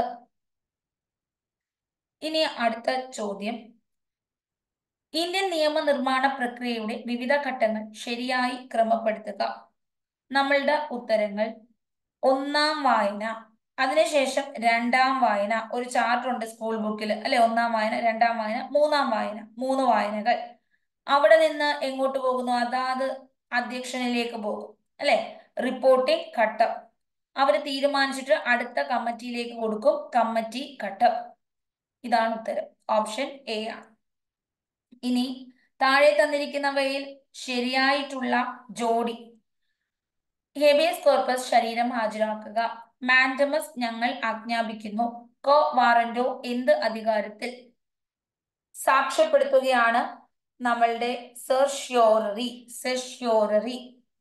ഇനി അടുത്ത ചോദ്യം ഇന്ത്യൻ നിയമനിർമ്മാണ പ്രക്രിയയുടെ വിവിധ ഘട്ടങ്ങൾ ശരിയായി ക്രമപ്പെടുത്തുക നമ്മളുടെ ഉത്തരങ്ങൾ ഒന്നാം വായന അതിനുശേഷം രണ്ടാം വായന ഒരു ചാർട്ടർ ഉണ്ട് സ്കൂൾ ബുക്കിൽ അല്ലെ ഒന്നാം വായന രണ്ടാം വായന മൂന്നാം വായന മൂന്ന് വായനകൾ അവിടെ നിന്ന് എങ്ങോട്ട് പോകുന്നു അതാത് അധ്യക്ഷനിലേക്ക് പോകും അല്ലെ റിപ്പോർട്ടിംഗ് ഘട്ടം അവർ തീരുമാനിച്ചിട്ട് അടുത്ത കമ്മിറ്റിയിലേക്ക് കൊടുക്കും കമ്മിറ്റി ഘട്ടം ഇതാണ് ഉത്തരം ഓപ്ഷൻ എ ആണ് ഇനി താഴെ തന്നിരിക്കുന്നവയിൽ ശരിയായിട്ടുള്ള ജോഡി ഹെബിയസ് കോർപ്പസ് ശരീരം ഹാജരാക്കുക മാൻഡമസ് ഞങ്ങൾ ആജ്ഞാപിക്കുന്നു കോ വാറന്റോ എന്ത് അധികാരത്തിൽ സാക്ഷ്യപ്പെടുത്തുകയാണ് നമ്മളുടെ certiorari certiorari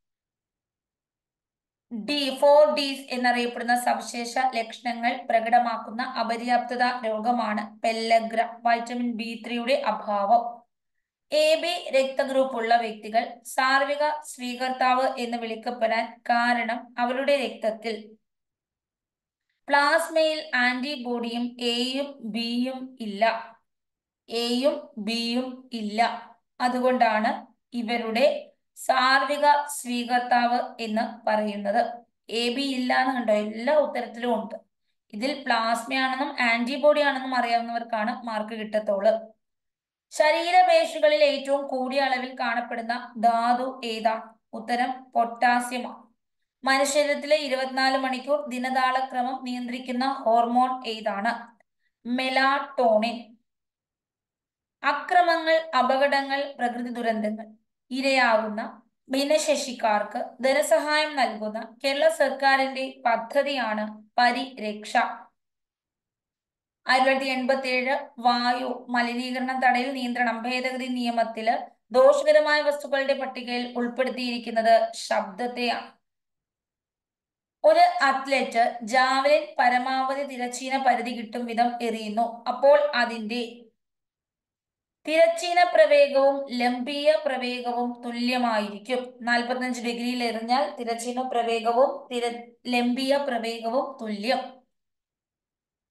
the four Ds എന്നറിയപ്പെടുന്ന സവിശേഷ ലക്ഷണങ്ങൾ പ്രകടമാക്കുന്ന അപര്യാപ്തത രോഗമാണ് പെല്ലഗ്ര വൈറ്റമിൻ ബി ത്രീയുടെ അഭാവം എ ബി രക്തഗ്രൂപ്പുള്ള വ്യക്തികൾ സാർവിക സ്വീകർത്താവ് എന്ന് വിളിക്കപ്പെടാൻ കാരണം അവരുടെ രക്തത്തിൽ പ്ലാസ്മയിൽ ആന്റിബോഡിയും എയും ബിയും ഇല്ല എയും ബിയും ഇല്ല അതുകൊണ്ടാണ് ഇവരുടെ സാർവിക സ്വീകർത്താവ് എന്ന് പറയുന്നത് എ ബി ഇല്ല എന്ന് കണ്ടോ എല്ലാ ഉത്തരത്തിലും ഉണ്ട് ഇതിൽ പ്ലാസ്മയാണെന്നും ആന്റിബോഡി ആണെന്നും അറിയാവുന്നവർക്കാണ് മാർക്ക് കിട്ടത്തുള്ളൂ ശരീരപേശികളിൽ ഏറ്റവും കൂടിയ അളവിൽ കാണപ്പെടുന്ന ധാതു ഏതാണ് ഉത്തരം പൊട്ടാസ്യമാണ് മനുഷ്യരത്തിലെ ഇരുപത്തിനാല് മണിക്കൂർ ദിനതാളക്രമം നിയന്ത്രിക്കുന്ന ഹോർമോൺ ഏതാണ് മെലാട്ടോണിൻ അക്രമങ്ങൾ അപകടങ്ങൾ പ്രകൃതി ദുരന്തങ്ങൾ ഇരയാകുന്ന ഭിന്നശേഷിക്കാർക്ക് ധനസഹായം നൽകുന്ന കേരള സർക്കാരിന്റെ പദ്ധതിയാണ് പരിരക്ഷ ആയിരത്തി തൊള്ളായിരത്തി എൺപത്തി ഏഴ് വായു മലിനീകരണം തടയൽ നിയന്ത്രണം ഭേദഗതി നിയമത്തില് ദോഷകരമായ വസ്തുക്കളുടെ പട്ടികയിൽ ഉൾപ്പെടുത്തിയിരിക്കുന്നത് ശബ്ദത്തെയാണ് ഒരു അത്ലറ്റ് ജാവലിൻ പരമാവധി തിരച്ചീന പരിധി കിട്ടും വിധം എറിയുന്നു അപ്പോൾ അതിന്റെ തിരച്ചീന പ്രവേഗവും ലംബീയ പ്രവേഗവും തുല്യമായിരിക്കും നാൽപ്പത്തഞ്ച് ഡിഗ്രിയിൽ എറിഞ്ഞാൽ തിരച്ചീന പ്രവേഗവും തിര ലംബീയ പ്രവേഗവും തുല്യം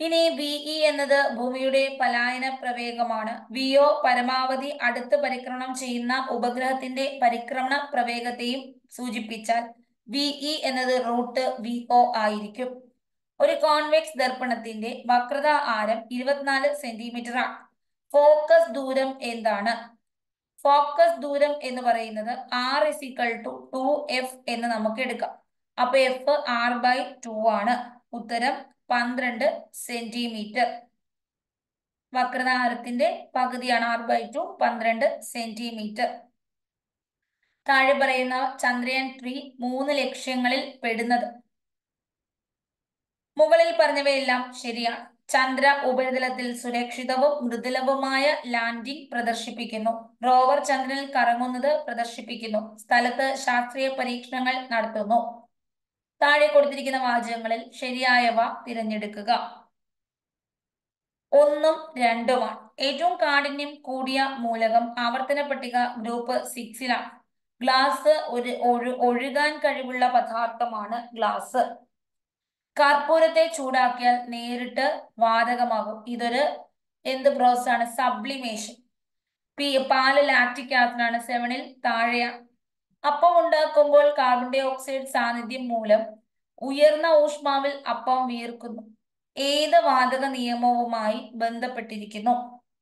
ഇനി വി ഇ എന്നത് ഭൂമിയുടെ പലായന പ്രവേഗമാണ് വി ഒ പരമാവധി അടുത്ത് പരിക്രമണം ചെയ്യുന്ന ഉപഗ്രഹത്തിന്റെ പരിക്രമണ പ്രവേഗത്തെയും സൂചിപ്പിച്ചാൽ വി ഇ എന്നത് റൂട്ട് വി ഒ ആയിരിക്കും ഒരു കോൺവെക്സ് ദർപ്പണത്തിന്റെ വക്രത ആരം ഇരുപത്തിനാല് സെന്റിമീറ്റർ ആണ് ഫോക്കസ് ദൂരം എന്താണ് ഫോക്കസ് ദൂരം എന്ന് പറയുന്നത് R is equal to two F എന്ന് നമുക്ക് എടുക്കാം അപ്പൊ എഫ് ആർ ബൈ ടു ആണ് ഉത്തരം പന്ത്രണ്ട് സെന്റിമീറ്റർ വക്രതാരത്തിന്റെ പകുതിയാണ് ആർ ബൈ ടു പന്ത്രണ്ട് സെന്റിമീറ്റർ താഴെ പറയുന്ന ചന്ദ്രയാൻ ത്രീ മൂന്ന് ലക്ഷ്യങ്ങളിൽ പെടുന്നത് മുകളിൽ പറഞ്ഞവയെല്ലാം ശരിയാണ് ചന്ദ്ര ഉപരിതലത്തിൽ സുരക്ഷിതവും മൃദുലവുമായ ലാൻഡിംഗ് പ്രദർശിപ്പിക്കുന്നു റോവർ ചന്ദ്രനിൽ കറങ്ങുന്നത് പ്രദർശിപ്പിക്കുന്നു സ്ഥലത്ത് ശാസ്ത്രീയ പരീക്ഷണങ്ങൾ നടത്തുന്നു താഴെ കൊടുത്തിരിക്കുന്ന വാചകങ്ങളിൽ ശരിയായവ തിരഞ്ഞെടുക്കുക ഒന്നും രണ്ടുമാണ് ഏറ്റവും കാഠിന്യം കൂടിയ മൂലകം ആവർത്തന പട്ടിക ഗ്രൂപ്പ് സിക്സിലാണ് ഗ്ലാസ് ഒരു ഒഴു ഒഴുകാൻ കഴിവുള്ള പദാർത്ഥമാണ് ഗ്ലാസ് കർപ്പൂരത്തെ ചൂടാക്കിയാൽ നേരിട്ട് വാതകമാകും ഇതൊരു എന്ത് പ്രോസസ് ആണ് സബ്ലിമേഷൻ പി പാല് ലാക്റ്റിക് ആസിഡാണ് സെവനിൽ താഴെയാണ് അപ്പം ഉണ്ടാക്കുമ്പോൾ കാർബൺ ഡൈ ഓക്സൈഡ് സാന്നിധ്യം മൂലം ഉയർന്ന ഊഷ്മാവിൽ അപ്പം വീർക്കുന്നു ഏത് വാതക നിയമവുമായി ബന്ധപ്പെട്ടിരിക്കുന്നു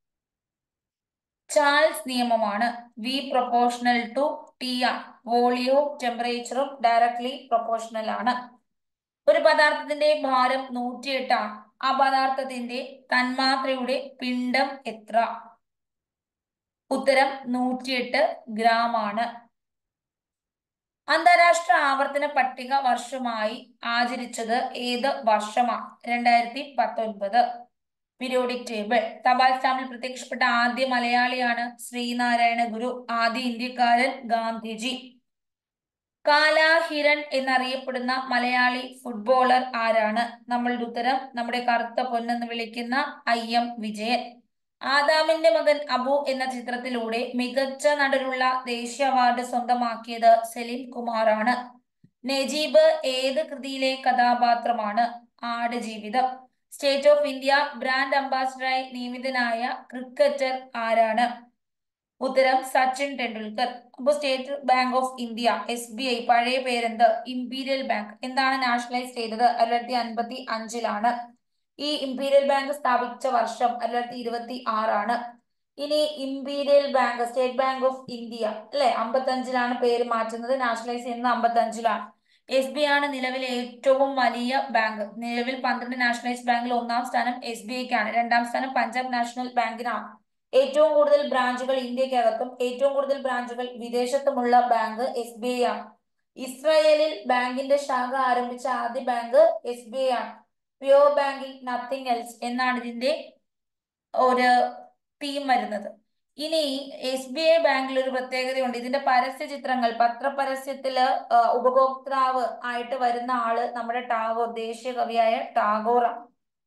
ചാൾസ് നിയമമാണ് വി പ്രൊപ്പോർഷണൽ ടു ടി ആണ് വോളിയവും ടെമ്പറേച്ചറും ഡയറക്ട്ലി പ്രൊപ്പോർഷണൽ ആണ് ഒരു പദാർത്ഥത്തിന്റെ ഭാരം നൂറ്റിയെട്ടാണ് ആ പദാർത്ഥത്തിന്റെ തന്മാത്രയുടെ പിണ്ഡം എത്ര ഉത്തരം നൂറ്റിയെട്ട് ഗ്രാം ആണ് അന്താരാഷ്ട്ര ആവർത്തന പട്ടിക വർഷമായി ആചരിച്ചത് ഏത് വർഷമാണ് രണ്ടായിരത്തി പത്തൊൻപത് പീരിയോഡിക് ടേബിൾ തപാൽ സ്റ്റാമ്പിൽ പ്രത്യക്ഷപ്പെട്ട ആദ്യ മലയാളിയാണ് ശ്രീനാരായണ ഗുരു ആദ്യ ഇന്ത്യക്കാരൻ ഗാന്ധിജി കാലാഹിരൺ എന്നറിയപ്പെടുന്ന മലയാളി ഫുട്ബോളർ ആരാണ് നമ്മളുടെ ഉത്തരം നമ്മുടെ കറുത്ത പൊന്നെന്ന് വിളിക്കുന്ന ഐ എം വിജയൻ ആദാമിന്റെ മകൻ അബു എന്ന ചിത്രത്തിലൂടെ മികച്ച നടനുള്ള ദേശീയ അവാർഡ് സ്വന്തമാക്കിയത് സലീം കുമാറാണ് നജീബ് ഏത് കൃതിയിലെ കഥാപാത്രമാണ് Aadujeevitham state of India brand അംബാസിഡറായി നിയമിതനായ ക്രിക്കറ്റർ ആരാണ് ഉത്തരം സച്ചിൻ ടെണ്ടുൽക്കർ അപ്പോൾ state bank of India S B I പഴയ പേരെന്ത് ഇംപീരിയൽ ബാങ്ക് എന്താണ് നാഷണലൈസ് ചെയ്തത് ആയിരത്തി തൊള്ളായിരത്തി അൻപത്തി അഞ്ചിലാണ് ഈ ഇംപീരിയൽ ബാങ്ക് സ്ഥാപിച്ച വർഷം ആയിരത്തി തൊള്ളായിരത്തി ഇരുപത്തി ആറാണ് ഇനി imperial bank state bank of India അല്ലെ അമ്പത്തഞ്ചിലാണ് പേര് മാറ്റുന്നത് നാഷണലൈസ് ചെയ്യുന്നത് അമ്പത്തഞ്ചിലാണ് എസ് ബി ആണ് നിലവിലെ ഏറ്റവും വലിയ ബാങ്ക് നിലവിൽ പന്ത്രണ്ട് നാഷണലൈസ് ബാങ്കിൽ ഒന്നാം സ്ഥാനം എസ് ബി ഐക്കാണ് രണ്ടാം സ്ഥാനം പഞ്ചാബ് നാഷണൽ ബാങ്കിനാണ് ഏറ്റവും കൂടുതൽ ബ്രാഞ്ചുകൾ ഇന്ത്യക്കകത്തും ഏറ്റവും കൂടുതൽ ബ്രാഞ്ചുകൾ വിദേശത്തുമുള്ള ബാങ്ക് എസ് ബി ഐ ആണ് ഇസ്രായേലിൽ ബാങ്കിന്റെ ശാഖ ആരംഭിച്ച ആദ്യ ബാങ്ക് എസ് ബി ഐ ആണ് പ്യോർ ബാങ്കിങ് നത്തിങ് എൽസ് എന്നാണ് ഇതിന്റെ ഒരു തീം വരുന്നത് ഇനി എസ് ബി ഐ ബാങ്കിൽ ഒരു പ്രത്യേകതയുണ്ട് ഇതിന്റെ പരസ്യ ചിത്രങ്ങൾ പത്രപരസ്യത്തില് ഉപഭോക്താവ് ആയിട്ട് വരുന്ന ആള് നമ്മുടെ ടാഗോർ ദേശീയ കവിയായ ടാഗോറാണ്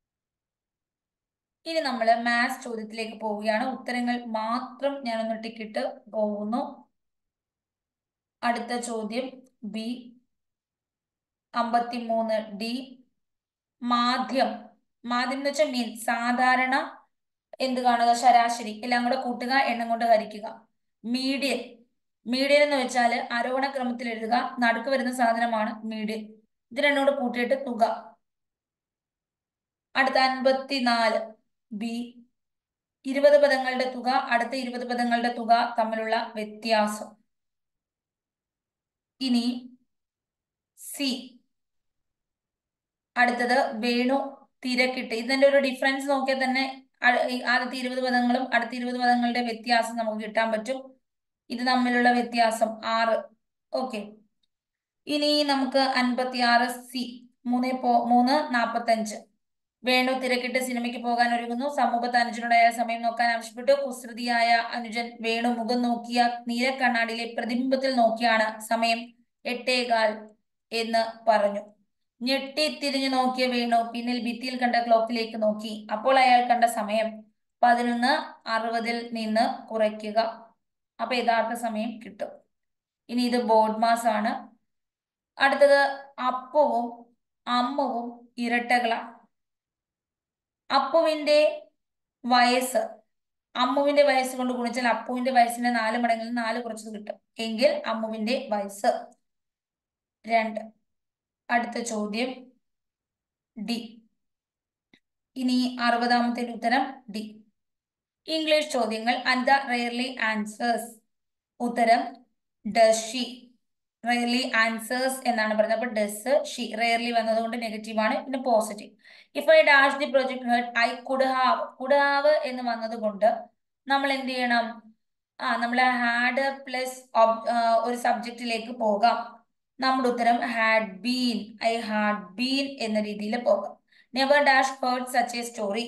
ഇനി നമ്മൾ മാത്സ് ചോദ്യത്തിലേക്ക് പോവുകയാണ് ഉത്തരങ്ങൾ മാത്രം ഞാനൊന്ന് ടിക്കിട്ട് പോകുന്നു അടുത്ത ചോദ്യം ബി അമ്പത്തിമൂന്ന് ഡി മാധ്യം മാധ്യം എന്ന് വെച്ചാൽ മീൻ സാധാരണ എന്ത് കാണുക ശരാശരി എല്ലാം കൂടെ കൂട്ടുക എണ്ണം കൊണ്ട് ഹരിക്കുക മീഡിയൻ മീഡിയൻ എന്ന് വെച്ചാൽ ആരോഹണ ക്രമത്തിൽ എഴുതുക നടുക്ക് വരുന്ന സാധനമാണ് മീഡിയൻ ഇത് രണ്ടും കൂടെ കൂട്ടിയിട്ട് തുക അടുത്ത അൻപത്തിനാല് ബി ഇരുപത് പദങ്ങളുടെ തുക അടുത്ത ഇരുപത് പദങ്ങളുടെ തുക തമ്മിലുള്ള വ്യത്യാസം ഇനി സി അടുത്തത് വേണു തിരക്കിട്ട് ഇതിന്റെ ഒരു ഡിഫറൻസ് നോക്കിയാൽ തന്നെ ആദ്യത്തെ ഇരുപത് പദങ്ങളും അടുത്ത ഇരുപത് പദങ്ങളുടെ വ്യത്യാസം നമുക്ക് കിട്ടാൻ പറ്റും ഇത് തമ്മിലുള്ള വ്യത്യാസം ആറ് ഓക്കെ ഇനി നമുക്ക് അൻപത്തി ആറ് സി മൂന്ന് പോ മൂന്ന് നാപ്പത്തഞ്ച് വേണു തിരക്കിട്ട് സിനിമയ്ക്ക് പോകാൻ ഒരുങ്ങുന്നു സമൂഹത്ത് അനുജനോടായ സമയം നോക്കാൻ ആവശ്യപ്പെട്ടു കുസൃതിയായ അനുജൻ വേണു മുഖം നോക്കിയ നീലക്കണ്ണാടിയിലെ പ്രതിബിംബത്തിൽ നോക്കിയാണ് സമയം എട്ടേകാൽ എന്ന് പറഞ്ഞു ഞെട്ടി തിരിഞ്ഞു നോക്കിയ വേണു പിന്നിൽ ഭിത്തിയിൽ കണ്ട ക്ലോക്കിലേക്ക് നോക്കി അപ്പോൾ അയാൾ കണ്ട സമയം പതിനൊന്ന് അറുപതിൽ നിന്ന് കുറയ്ക്കുക അപ്പൊ യഥാർത്ഥ സമയം കിട്ടും ഇനി ഇത് ബോർഡ് മാസ് ആണ് അടുത്തത് അപ്പവും അമ്മവും ഇരട്ടകളാണ് അപ്പുവിന്റെ വയസ്സ് അമ്മുവിന്റെ വയസ്സ് കൊണ്ട് ഗുണിച്ചാൽ അപ്പുവിന്റെ വയസ്സിന്റെ നാല് മടങ്ങിൽ നിന്ന് നാല് കുറച്ചത് കിട്ടും എങ്കിൽ അമ്മുവിന്റെ വയസ്സ് രണ്ട് അടുത്ത ചോദ്യം ഡി ഇനി അറുപതാമത്തെ ഉത്തരം ഡി ഇംഗ്ലീഷ് ചോദ്യങ്ങൾ അൻത റെയർലി ആൻസേഴ്സ് ഉത്തരം ഡസ് ഷി റെയർലി ആൻസേഴ്സ് എന്നാണ് പറഞ്ഞത് അപ്പൊ ഡസ് ഷി റെയർലി വന്നതുകൊണ്ട് നെഗറ്റീവ് ആണ് പിന്നെ positive if I dash the project head I could have could have എന്ന് വന്നത് കൊണ്ട് നമ്മൾ എന്ത് ചെയ്യണം ആ നമ്മൾ ഹാഡ് പ്ലസ് ഒരു സബ്ജക്റ്റിലേക്ക് പോകാം നമ്മുടെ ഉത്തരം had been I had been എന്ന രീതിയിൽ പോകാം never dash heard such a story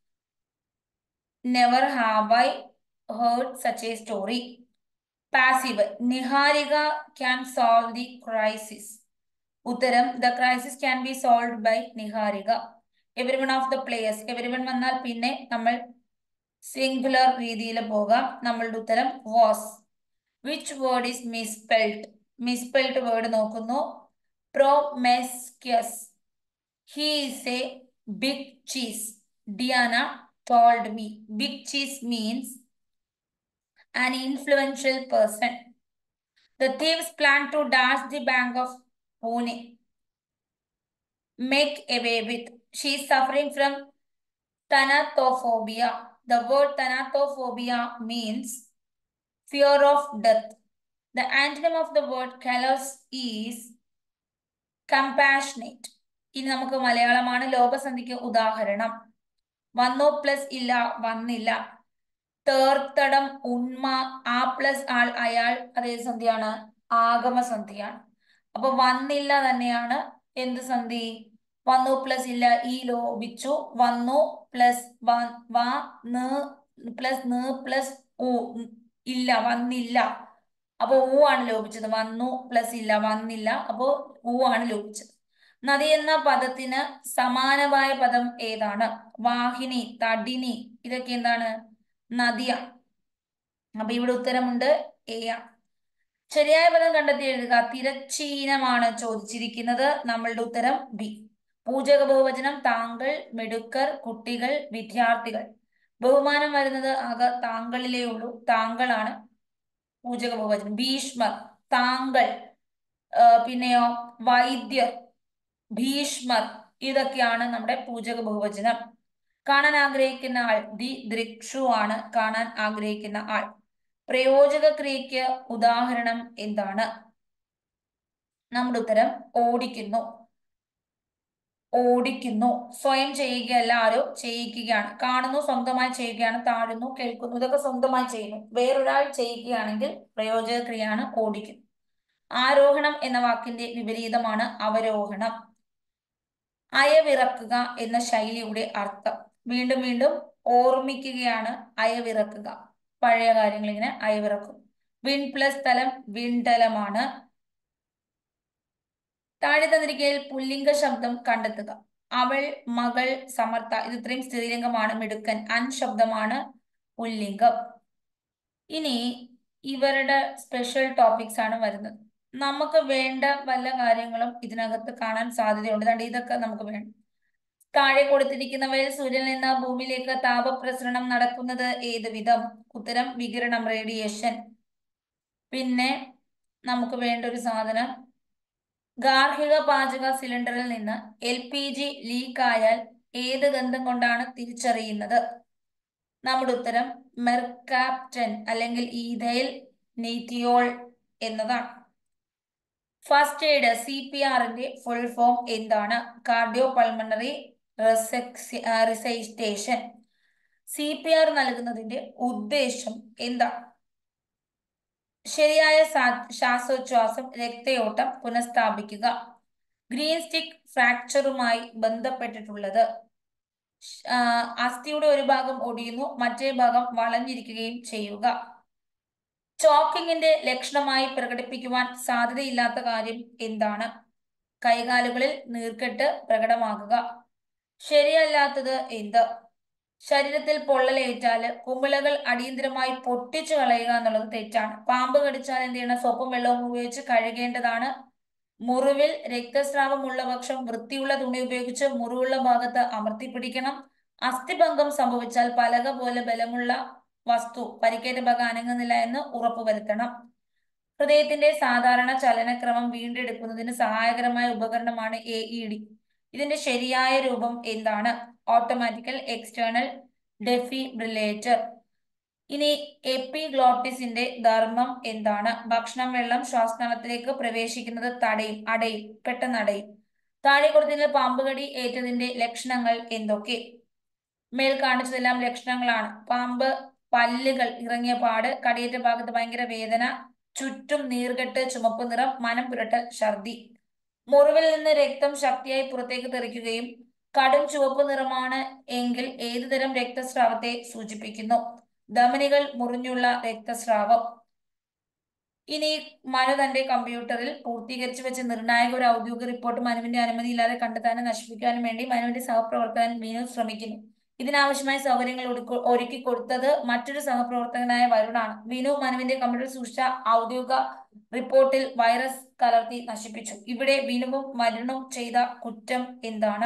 never have I heard such a story passive Niharika can solve the crisis ഉത്തരം the crisis can be solve by Niharika every one of the players every one വന്നാൽ പിന്നെ നമ്മൾ സിംഗുലർ രീതിയിൽ പോകാം നമ്മളുടെ ഉത്തരം was which word is misspelled misspelled word നോക്കുന്നു promiscuous he is a big cheese Diana told me big cheese means an influential person. The thieves plan to dash the bank of Pune. Make away with. She is suffering from thanatophobia. The word thanatophobia means fear of death. The antonym of the word callous is compassionate. ഇനി നമുക്ക് മലയാളമാണ് ലോകസന്ധിക്ക് ഉദാഹരണം വന്നു പ്ലസ് ഇല്ല വന്നില്ല തേർത്തടം ഉണ്മ ആ പ്ലസ് ആൾ അയാൾ അതേ സന്ധിയാണ് ആഗമസന്ധിയാണ് അപ്പൊ വന്നില്ല തന്നെയാണ് എന്ത് സന്ധി വന്നു പ്ലസ് ഇല്ല ഈ ലോപിച്ചു വന്നു പ്ലസ് വ പ്ലസ് ന് പ്ലസ് ഉ ഇല്ല വന്നില്ല അപ്പൊ ഊ ആണ് ലോപിച്ചത് വന്നു പ്ലസ് ഇല്ല വന്നില്ല അപ്പോ ഊ ആണ് ലോപിച്ചത് നദി എന്ന പദത്തിന് സമാനമായ പദം ഏതാണ് വാഹിനി തടിനി ഇതൊക്കെ എന്താണ് നദിയ അപ്പൊ ഇവിടെ ഉത്തരമുണ്ട് എ ശരിയായ പദം കണ്ടെത്തി എഴുതുക തിരച്ചീനമാണ് ചോദിച്ചിരിക്കുന്നത് നമ്മളുടെ ഉത്തരം ബി പൂജക ബഹുവചനം താങ്കൾ മിടുക്കർ കുട്ടികൾ വിദ്യാർത്ഥികൾ ബഹുമാനം വരുന്നത് ആകെ താങ്കളിലേ ഉള്ളൂ താങ്കളാണ് പൂജക ബഹുവചനം ഭീഷ്മർ താങ്കൾ പിന്നെയോ വൈദ്യർ ഭീഷ്മർ ഇതൊക്കെയാണ് നമ്മുടെ പൂജക ബഹുവചനം കാണാൻ ആഗ്രഹിക്കുന്ന ആൾ ദി ദൃക്ഷു ആണ് കാണാൻ ആഗ്രഹിക്കുന്ന ആൾ പ്രയോജക ക്രിയയ്ക്ക് ഉദാഹരണം എന്താണ് നമ്മുടെ ഉത്തരം ഓടിക്കുന്നു ഓടിക്കുന്നു സ്വയം ചെയ്യുകയല്ല ആരോ ചെയ്യിക്കുകയാണ് കാണുന്നു സ്വന്തമായി ചെയ്യുകയാണ് താഴുന്നു കേൾക്കുന്നു ഇതൊക്കെ സ്വന്തമായി ചെയ്യുന്നു വേറൊരാൾ ചെയ്യുകയാണെങ്കിൽ പ്രയോജക ക്രിയയാണ് ഓടിക്കുന്നു ആരോഹണം എന്ന വാക്കിന്റെ വിപരീതമാണ് അവരോഹണം അയവിറക്കുക എന്ന ശൈലിയുടെ അർത്ഥം വീണ്ടും വീണ്ടും ഓർമ്മിക്കുകയാണ് അയവിറക്കുക പഴയ കാര്യങ്ങൾ ഇങ്ങനെ അയവിറക്കും വിൺ പ്ലസ് സ്ഥലം വിണ്ടലമാണ് താഴെ തന്നിരിക്കയിൽ പുല്ലിംഗ ശബ്ദം കണ്ടെത്തുക അവൾ മകൾ സമർത്ഥ ഇത് ഇത്രയും സ്ത്രീലിംഗമാണ് മിടുക്കൻ അൻ ശബ്ദമാണ് പുല്ലിംഗം ഇനി ഇവരുടെ സ്പെഷ്യൽ ടോപ്പിക്സ് ആണ് വരുന്നത് നമുക്ക് വേണ്ട വല്ല കാര്യങ്ങളും ഇതിനകത്ത് കാണാൻ സാധ്യതയുണ്ട് അതുകൊണ്ട് ഇതൊക്കെ നമുക്ക് വേണം താഴെ കൊടുത്തിരിക്കുന്നവയിൽ സൂര്യനിൽ നിന്ന് ഭൂമിയിലേക്ക് താപപ്രസരണം നടക്കുന്നത് ഏത് വിധം ഉത്തരം വികിരണം റേഡിയേഷൻ പിന്നെ നമുക്ക് വേണ്ട ഒരു സാധനം ഗാർഹിക പാചക സിലിണ്ടറിൽ നിന്ന് എൽ പി ജി ലീക്ക് ആയാൽ ഏത് ഗന്ധം കൊണ്ടാണ് തിരിച്ചറിയുന്നത് നമ്മുടെ ഉത്തരം മെർക്കാപ്റ്റൻ അല്ലെങ്കിൽ ഈഥൈൽ നീറ്റിയോൾ എന്നതാണ് ഫസ്റ്റ് എയ്ഡ് സി പി ആറിന്റെ ഫുൾ ഫോം എന്താണ് cardio pulmonary resuscitation C P R നൽകുന്നതിന്റെ ഉദ്ദേശം എന്താണ് ശരിയായ ശ്വാസോച്ഛ്വാസം രക്തയോട്ടം പുനഃസ്ഥാപിക്കുക ഗ്രീൻ സ്റ്റിക്ക് ഫ്രാക്ചറുമായി ബന്ധപ്പെട്ടിട്ടുള്ളത് അസ്ഥിയുടെ ഒരു ഭാഗം ഒടിയുന്നു മറ്റേ ഭാഗം വളഞ്ഞിരിക്കുകയും ചെയ്യുക ചോക്കിങ്ങിന്റെ ലക്ഷണമായി പ്രകടിപ്പിക്കുവാൻ സാധ്യതയില്ലാത്ത കാര്യം എന്താണ് കൈകാലുകളിൽ നീർക്കെട്ട് പ്രകടമാകുക ശരിയല്ലാത്തത് എന്ത് ശരീരത്തിൽ പൊള്ളലേറ്റാല് കുമിളകൾ അടിയന്തരമായി പൊട്ടിച്ചു കളയുക എന്നുള്ളത് തെറ്റാണ് പാമ്പ് കടിച്ചാൽ എന്ത് ചെയ്യണം സോപ്പും വെള്ളവും ഉപയോഗിച്ച് കഴുകേണ്ടതാണ് മുറിവിൽ രക്തസ്രാവമുള്ള പക്ഷം വൃത്തിയുള്ള തുണി ഉപയോഗിച്ച് മുറിവുള്ള ഭാഗത്ത് അമർത്തി പിടിക്കണം അസ്ഥിഭംഗം സംഭവിച്ചാൽ പലക പോലെ ബലമുള്ള വസ്തു പരിക്കേറ്റ ഭാഗം അനങ്ങുന്നില്ല എന്ന് ഉറപ്പുവരുത്തണം ഹൃദയത്തിന്റെ സാധാരണ ചലനക്രമം വീണ്ടെടുക്കുന്നതിന് സഹായകരമായ ഉപകരണമാണ് എ ഇ ഡി ഇതിന്റെ ശരിയായ രൂപം എന്താണ് ഓട്ടോമാറ്റിക്കൽ എക്സ്റ്റേണൽ ഡെഫിബ്രിലേറ്റർ ഇനി എപ്പിഗ്ലോട്ടിസിന്റെ ധർമ്മം എന്താണ് ഭക്ഷണം വെള്ളം ശ്വാസനാളത്തിലേക്ക് പ്രവേശിക്കുന്നത് തടയും അടയും പെട്ടെന്ന് അടയും താഴെ കൊടുത്തതിൽ പാമ്പുകടി ഏറ്റതിന്റെ ലക്ഷണങ്ങൾ എന്തൊക്കെ മേൽ കാണിച്ചതെല്ലാം ലക്ഷണങ്ങളാണ് പാമ്പ് പല്ലുകൾ ഇറങ്ങിയ പാട് കടിയേറ്റ ഭാഗത്ത് ഭയങ്കര വേദന ചുറ്റും നീർകെട്ട് ചുമപ്പ് നിറം മനം പുരട്ടൽ ഛർദി മുറിവിൽ നിന്ന് രക്തം ശക്തിയായി പുറത്തേക്ക് തെറിക്കുകയും കടും ചുവപ്പ് നിറമാണ് എങ്കിൽ ഏതുതരം രക്തസ്രാവത്തെ സൂചിപ്പിക്കുന്നു ധമനികൾ മുറിഞ്ഞുള്ള രക്തസ്രാവം ഇനി മനു തന്റെ കമ്പ്യൂട്ടറിൽ പൂർത്തീകരിച്ചു വെച്ച നിർണായക ഒരു ഔദ്യോഗിക റിപ്പോർട്ട് മനുവിന്റെ അനുമതിയില്ലാതെ കണ്ടെത്താനും നശിപ്പിക്കാനും വേണ്ടി മനുവിന്റെ സഹപ്രവർത്തകൻ മീനു ശ്രമിക്കുന്നു ഇതിനാവശ്യമായ സൗകര്യങ്ങൾ ഒരുക്കി- ഒരുക്കി കൊടുത്തത് മറ്റൊരു സഹപ്രവർത്തകനായ വരുണാണ് വിനു മനുവിന്റെ കമ്പ്യൂട്ടറിൽ സൂക്ഷിച്ച ഔദ്യോഗിക റിപ്പോർട്ടിൽ വൈറസ് കലർത്തി നശിപ്പിച്ചു ഇവിടെ വിനുവും വരുണും ചെയ്ത കുറ്റം എന്താണ്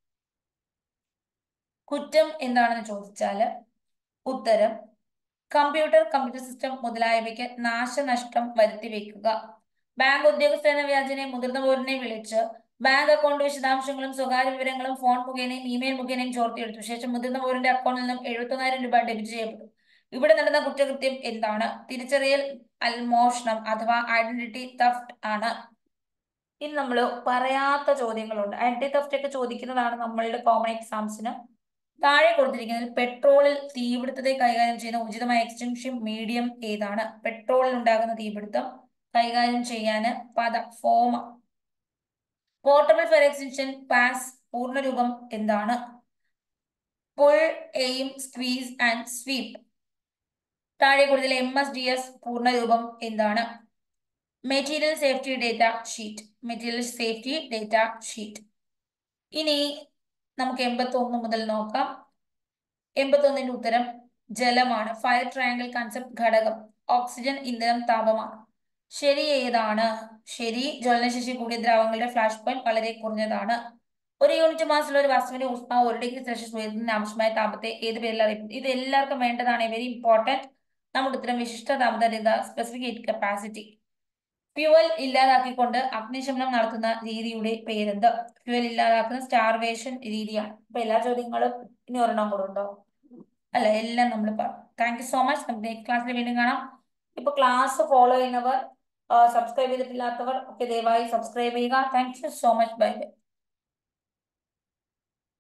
കുറ്റം എന്താണെന്ന് ചോദിച്ചാല് ഉത്തരം കമ്പ്യൂട്ടർ കമ്പ്യൂട്ടർ സിസ്റ്റം മുതലായവയ്ക്ക് നാശനഷ്ടം വരുത്തി വെക്കുക ബാങ്ക് ഉദ്യോഗസ്ഥ വ്യാജനെ മുതിർന്ന പൗരനെ വിളിച്ച് ബാങ്ക് അക്കൗണ്ട് വിശദാംശങ്ങളും സ്വകാര്യ വിവരങ്ങളും ഫോൺ മുഖേനയും ഇമെയിൽ മുഖേനയും ചോർത്തിയെടുത്തു ശേഷം മുതിർന്ന പൗരന്റെ അക്കൗണ്ടിൽ നിന്നും എഴുപത്തൊന്നായിരം രൂപ ഡെബിറ്റ് ചെയ്യപ്പെട്ടു ഇവിടെ നടന്ന കുറ്റകൃത്യം എന്താണ് തിരിച്ചറിയൽ അൽമോഷണം അഥവാ ഐഡന്റിറ്റി തഫ്റ്റ് ആണ് ഇനി നമ്മൾ പറയാത്ത ചോദ്യങ്ങളുണ്ട് ഐഡന്റിറ്റി തഫ്റ്റ് ഒക്കെ ചോദിക്കുന്നതാണ് നമ്മളുടെ കോമൺ എക്സാംസിന് താഴെ കൊടുത്തിരിക്കുന്നതിൽ പെട്രോളിൽ തീപിടുത്തത്തെ കൈകാര്യം ചെയ്യുന്ന ഉചിതമായ എക്സ്റ്റൻഷൻ മീഡിയം ഏതാണ് പെട്രോളിൽ ഉണ്ടാകുന്ന തീപിടുത്തം കൈകാര്യം ചെയ്യാന് പദ ഫോമ പോർട്ടബിൾ ഫയർ എക്സ്റ്റൻഷൻ പാസ് പൂർണ്ണരൂപം എന്താണ് pull aim squeeze and sweep താഴെ കൂടുതൽ എം എസ് ഡി എസ് പൂർണ്ണരൂപം എന്താണ് material safety data sheet material safety data sheet ഇനി നമുക്ക് എൺപത്തി ഒന്ന് മുതൽ നോക്കാം എൺപത്തി ഒന്നിന്റെ ഉത്തരം ജലമാണ് ഫയർ ട്രയാങ്കിൾ കൺസെപ്റ്റ് ഘടകം ഓക്സിജൻ ഇന്ധനം താപമാണ് ശരി ഏതാണ് ശരി ജ്വലനശേഷി കൂടിയ ദ്രാവകങ്ങളുടെ ഫ്ലാഷ് പോയിന്റ് വളരെ കുറഞ്ഞതാണ് ഒരു യൂണിറ്റ് മാസമുള്ള ഒരു വസ്തുവിന്റെ ഊഷ്മാവ് ഒരു ഡിഗ്രി സെൽഷ്യസ് ഉയരുന്നതിന് ആവശ്യമായ താപത്തെ ഏത് പേരിൽ അറിയപ്പെടും ഇത് എല്ലാവർക്കും വേണ്ടതാണ് വെരി ഇമ്പോർട്ടന്റ് നമ്മുടെ ഉത്തരം വിശിഷ്ട താപതരത സ്പെസിഫിക് ഹീറ്റ് കപ്പാസിറ്റി ഫ്യുവൽ ഇല്ലാതാക്കിക്കൊണ്ട് അഗ്നിശമനം നടത്തുന്ന രീതിയുടെ പേരെന്ത് ഫ്യുവൽ ഇല്ലാതാക്കുന്ന സ്റ്റാർവേഷൻ രീതിയാണ് അപ്പൊ എല്ലാ ചോദ്യങ്ങളും ഇനി ഒരെണ്ണം കൂടെ ഉണ്ടോ അല്ല എല്ലാം നമ്മൾ പറഞ്ഞു താങ്ക് യു സോ മച്ച് നമുക്ക് നെക്സ്റ്റ് ക്ലാസ്സിൽ വീണ്ടും കാണാം ഇപ്പൊ ക്ലാസ് ഫോളോ ചെയ്യുന്നവർ സബ്സ്ക്രൈബ് ചെയ്തിട്ടില്ലാത്തവർ ഒക്കെ ദയവായി സബ്സ്ക്രൈബ് ചെയ്യുക thank you so much bye by